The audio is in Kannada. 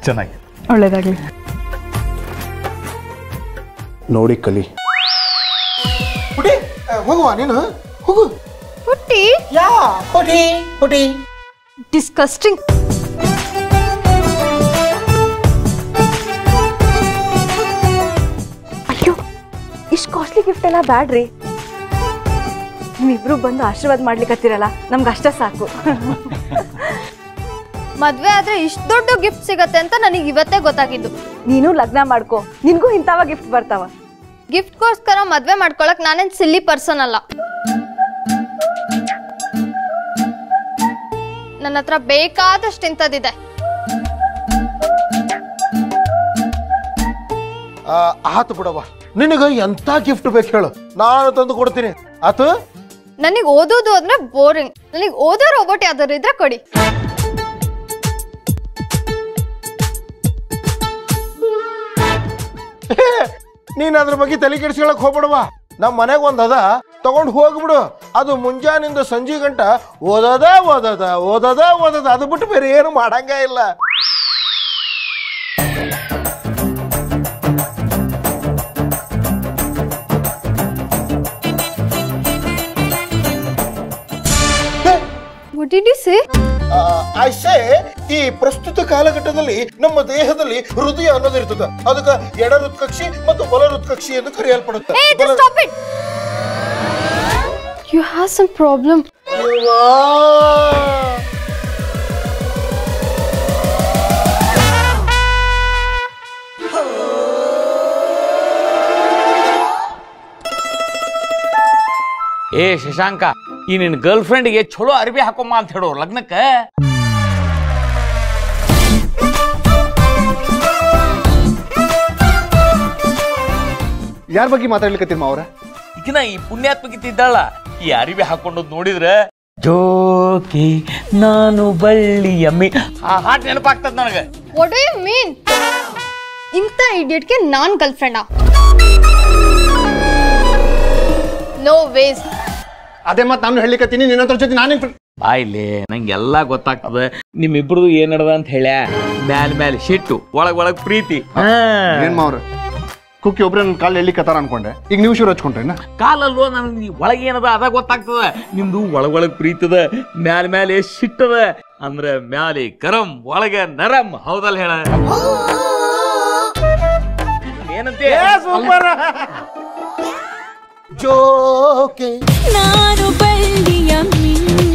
ಚೆನ್ನಾಗಿ ಒಳ್ಳೇದಾಗ್ಲಿ ನೋಡಿ ಕಲಿ ಪುಟಿ ಹೋಗುವ ನೀನು ಹೋಗು ಹುಟ್ಟಿ ಯಾ ಪುಟಿ ಪುಟಿ ಡಿಸ್ಕಸ್ಟಿಂಗ್ ಅಯ್ಯೋ ಇಷ್ಟು ಕಾಸ್ಟ್ಲಿ ಗಿಫ್ಟ್ ಎಲ್ಲ ಬ್ಯಾಡ್ರಿ ನೀವಿಬ್ರು ಬಂದು ಆಶೀರ್ವಾದ ಮಾಡ್ಲಿಕ್ಕತ್ತೀರಲ್ಲ ನಮ್ಗೆ ಅಷ್ಟೇ ಸಾಕು ಮದ್ವೆ ಆದ್ರೆ ಇಷ್ಟು ದೊಡ್ಡ ಗಿಫ್ಟ್ ಸಿಗತ್ತೆ ಅಂತ ನನಗೆ ಇವತ್ತೇ ಗೊತ್ತಾಗಿದ್ದು ನೀನು ಲಗ್ನ ಮಾಡ್ಕೋ ನಿನ್ಗೂ ಇಂಥವ ಗಿಫ್ಟ್ ಬರ್ತಾವ ಗಿಫ್ಟ್ಗೋಸ್ಕರ ಮದ್ವೆ ಮಾಡ್ಕೊಳಕ್ ನಾನೇನ್ ಸಿಲ್ಲಿ ಪರ್ಸನ್ ಅಲ್ಲ ನನ್ನ ಹತ್ರ ಬೇಕಾದಷ್ಟು ಇಂಥದ್ದಿದೆ ಆ, ಆತು ಬಿಡವ್ವ ನಿನಗ ಎಂತ ಗಿಫ್ಟ್ ಬೇಕು ಹೇಳು ನಾನು ತಂದು ಕೊಡ್ತೀನಿ ಆತು ನನಗೆ ಓದೋದು ಅಂದ್ರೆ ಬೋರಿಂಗ್ ನನಗೆ ಓದೋ ರೋಬೋಟ್ ಯಾವ್ದಾದ್ರು ಇದ್ರೆ ಕೊಡಿ ನೀನ್ ಅದ್ರ ಬಗ್ಗೆ ತಲೆ ಕೆಡಿಸ್ಕೊಳಕ್ ಹೋಗ್ಬಿಡವ ನಮ್ಮ ಮನೆಗ್ ಒಂದ್ ಅದ ತಗೊಂಡ್ ಹೋಗ್ಬಿಡು ಅದು ಮುಂಜಾನಿಂದ ಸಂಜೆ ಗಂಟ ಓದದ ಓದದ ಓದದ ಓದದ ಅದು ಬಿಟ್ಟು ಬೇರೆ ಏನು ಮಾಡಂಗ ಇಲ್ಲ What did you say? ಐಸೆ ಈ ಪ್ರಸ್ತುತ ಕಾಲಘಟ್ಟದಲ್ಲಿ ನಮ್ಮ ದೇಹದಲ್ಲಿ ಹೃದಯ ಅನ್ನೋದಿರ್ತದ ಅದಕ್ಕ ಎಡ ಹೃತ್ಕಕ್ಷಿ ಮತ್ತು ಬಲ ಹೃತ್ಕಕ್ಷಿ ಎಂದು ಕರೆಯಲ್ಪಡುತ್ತೆ Hey, just ಬಲ- stop it! You have some problem. ಯವ್ವಾ. ಏ ಶಶಾಂಕ ಈ ನಿನ್ನ ಗರ್ಲ್ ಫ್ರೆಂಡ್ಗೆ ಚಲೋ ಅರ್ಬಿ ಹಾಕೊಂಬ ಅಂತ ಹೇಳೋ ಲಗ್ನಕ್ಕ ಯಾರ ಬಗ್ಗೆ ಮಾತಾಡ್ಲಿಕ್ಕತ್ತೀರಿ ಮಾವ್ರ ಈಗಿನ ಈ ಪುಣ್ಯಾತ್ಮಕಿ ಇದ್ದಾಳ ಈ ಅರಿವಿ ಹಾಕೊಂಡದ್ ನೋಡಿದ್ರೆ ಜೋಕಿ ನಾನು ಬಳ್ಳಿ ಅಮ್ಮಿ ಆ ಹಾಟ್ ನೆನಪಾಗ್ತದ ನನಗೆ What do you mean? ಇಂಥ ಇಡಿಯಟ್ಗೆ ನಾನ್ ಗರ್ಲ್ ಫ್ರೆಂಡಾ ನೋ ವೇಸ್ ಅದೇ ಮತ್ತೆ ನಾನು ಹೇಳಿಕತ್ತೀನಿ ನಿನ್ನ ಹತ್ರ ಜೊತೆ ನಾನೇ ಬಾಯ್ಲಿ ನಂಗೆಲ್ಲ ಗೊತ್ತಾಗ್ತದ ನಿಮ್ಮಿಬ್ರದು ಏನ್ ನಡ್ದ ಅಂತ ಹೇಳ್ಯಾ ಮ್ಯಾಲ್ ಮ್ಯಾಲ್ ಶಿಟ್ಟು ಒಳಗ್ ಒಳಗ್ ಪ್ರೀತಿ ಹಾ. ಏನ್ ಮಾವ್ರ ಕುಕ್ಕಿ ಒಬ್ರೆ ನನ್ನ ಕಾಲ್ ಎಲ್ಲಿಕತ್ತಾರ ಅನ್ಕೊಂಡೆ ಈಗ ನೀವು ಶುರು ಹಚ್ಕೊಂಡ್ರೇನ ಕಾಲಲ್ವೋ ನನಗೆ ಒಳಗೆ ಏನದ ಅದ ಗೊತ್ತಾಗ್ತದ ನಿಮ್ದು ಒಳಗ್ ಒಳಗ್ ಪ್ರೀತದ ಮ್ಯಾಲ್ ಮ್ಯಾಲೆ ಶಿಟ್ಟದ ಅಂದ್ರ ಮ್ಯಾಲೆ ಗರಂ ಒಳಗೆ ನರಂ ಹೌದಲ್ಲ ಹೇಳ ಏನಂತೆ ಜೋಕೆ ನಾನು ಬಳ್ಳಿಯ ಮಿನ್ನ